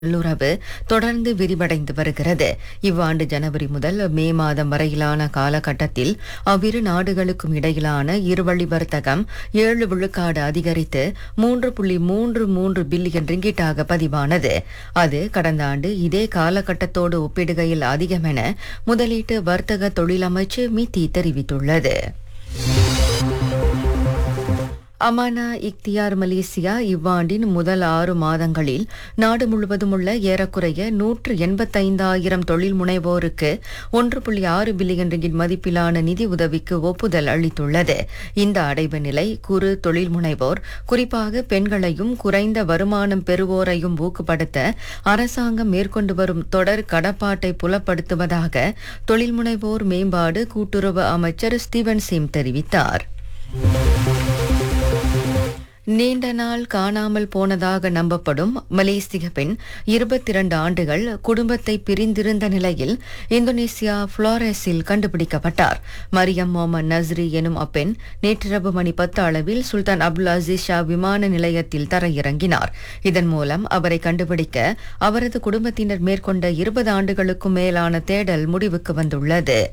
நல்லுறவு தொடர்ந்து விரிவடைந்து வருகிறது இவ்வாண்டு ஜனவரி முதல் மே மாதம் வரையிலான காலகட்டத்தில் அவ்விரு நாடுகளுக்கும் இடையிலான இருவழி வர்த்தகம் ஏழு விழுக்காடு அதிகரித்து மூன்று புள்ளி மூன்று மூன்று பில்லியன் ரிங்கிட்டாக பதிவானது அது கடந்த ஆண்டு இதே காலகட்டத்தோடு ஒப்பிடுகையில் அதிகம் என முதலீட்டு வர்த்தக தொழிலமைச்சு மித்தி தெரிவித்துள்ளது அமானா இக்தியார் மலேசியா இவ்வாண்டின் முதல் ஆறு மாதங்களில் நாடு முழுவதும் உள்ள ஏறக்குறைய நூற்று எண்பத்தைந்தாயிரம் தொழில் முனைவோருக்கு ஒன்று புள்ளி ஆறு பில்லியன் ரிங்கிட் மதிப்பிலான நிதி உதவிக்கு ஒப்புதல் அளித்துள்ளது இந்த அடைவு நிலை குறு தொழில் முனைவோர் குறிப்பாக பெண்களையும் குறைந்த வருமானம் பெறுவோரையும் ஊக்கப்படுத்த அரசாங்கம் மேற்கொண்டு வரும் தொடர் கடப்பாட்டை புலப்படுத்துவதாக தொழில் முனைவோர் மேம்பாடு கூட்டுறவு அமைச்சர் ஸ்டீவன் சிம் தெரிவித்தார் நீண்ட நாள் காணாமல் போனதாக நம்பப்படும் மலேசிய பெண் இருபத்தி இரண்டு ஆண்டுகள் குடும்பத்தை பிரிந்திருந்த நிலையில் இந்தோனேசியா புளோரஸில் கண்டுபிடிக்கப்பட்டார் மரியம் மொஹமத் நஸ்ரி எனும் அப்பெண் நேற்றிரவு மணி பத்து அளவில் சுல்தான் அப்துல் அசீஸ் ஷா விமான நிலையத்தில் தரையிறங்கினார் இதன் மூலம் அவரை கண்டுபிடிக்க அவரது குடும்பத்தினர் மேற்கொண்ட இருபது ஆண்டுகளுக்கும் மேலான தேடல் முடிவுக்கு வந்துள்ளது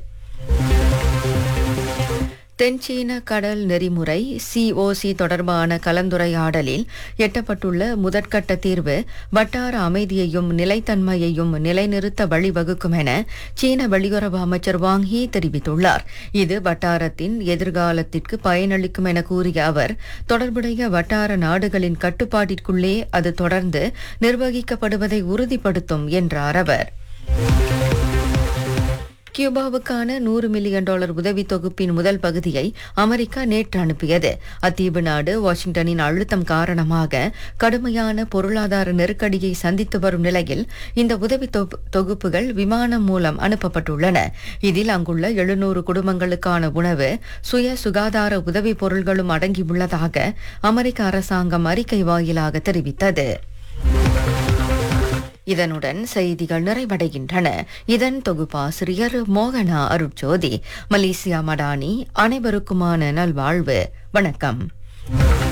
தென்சீன கடல் நெறிமுறை சிஓசி தொடர்பான கலந்துரையாடலில் எட்டப்பட்டுள்ள முதற்கட்ட தீர்வு வட்டார அமைதியையும் நிலைத்தன்மையையும் நிலைநிறுத்த வழிவகுக்கும் என சீன வெளியுறவு அமைச்சர் வாங் ஹீ தெரிவித்துள்ளார் இது வட்டாரத்தின் எதிர்காலத்திற்கு பயனளிக்கும் என கூறிய அவர் தொடர்புடைய வட்டார நாடுகளின் கட்டுப்பாட்டிற்குள்ளே அது தொடர்ந்து நிர்வகிக்கப்படுவதை உறுதிப்படுத்தும் என்றார் அவர் கியூபாவுக்கான நூறு மில்லியன் டாலர் உதவி தொகுப்பின் முதல் பகுதியை அமெரிக்கா நேற்று அனுப்பியது அத்தீவு நாடு வாஷிங்டனின் அழுத்தம் காரணமாக கடுமையான பொருளாதார நெருக்கடியை சந்தித்து வரும் நிலையில் இந்த உதவி தொகு- தொகுப்புகள் விமானம் மூலம் அனுப்பப்பட்டுள்ளன இதில் அங்குள்ள எழுநூறு குடும்பங்களுக்கான உணவு சுய சுகாதார உதவி பொருள்களும் அடங்கியுள்ளதாக அமெரிக்க அரசாங்கம் அறிக்கை வாயிலாக தெரிவித்தது இதனுடன் செய்திகள் நிறைவடைகின்றன இதன் தொகுப்பாசிரியர் மோகனா அருட்ஜோதி மலேசியா மடானி அனைவருக்குமான நல்வாழ்வு வணக்கம்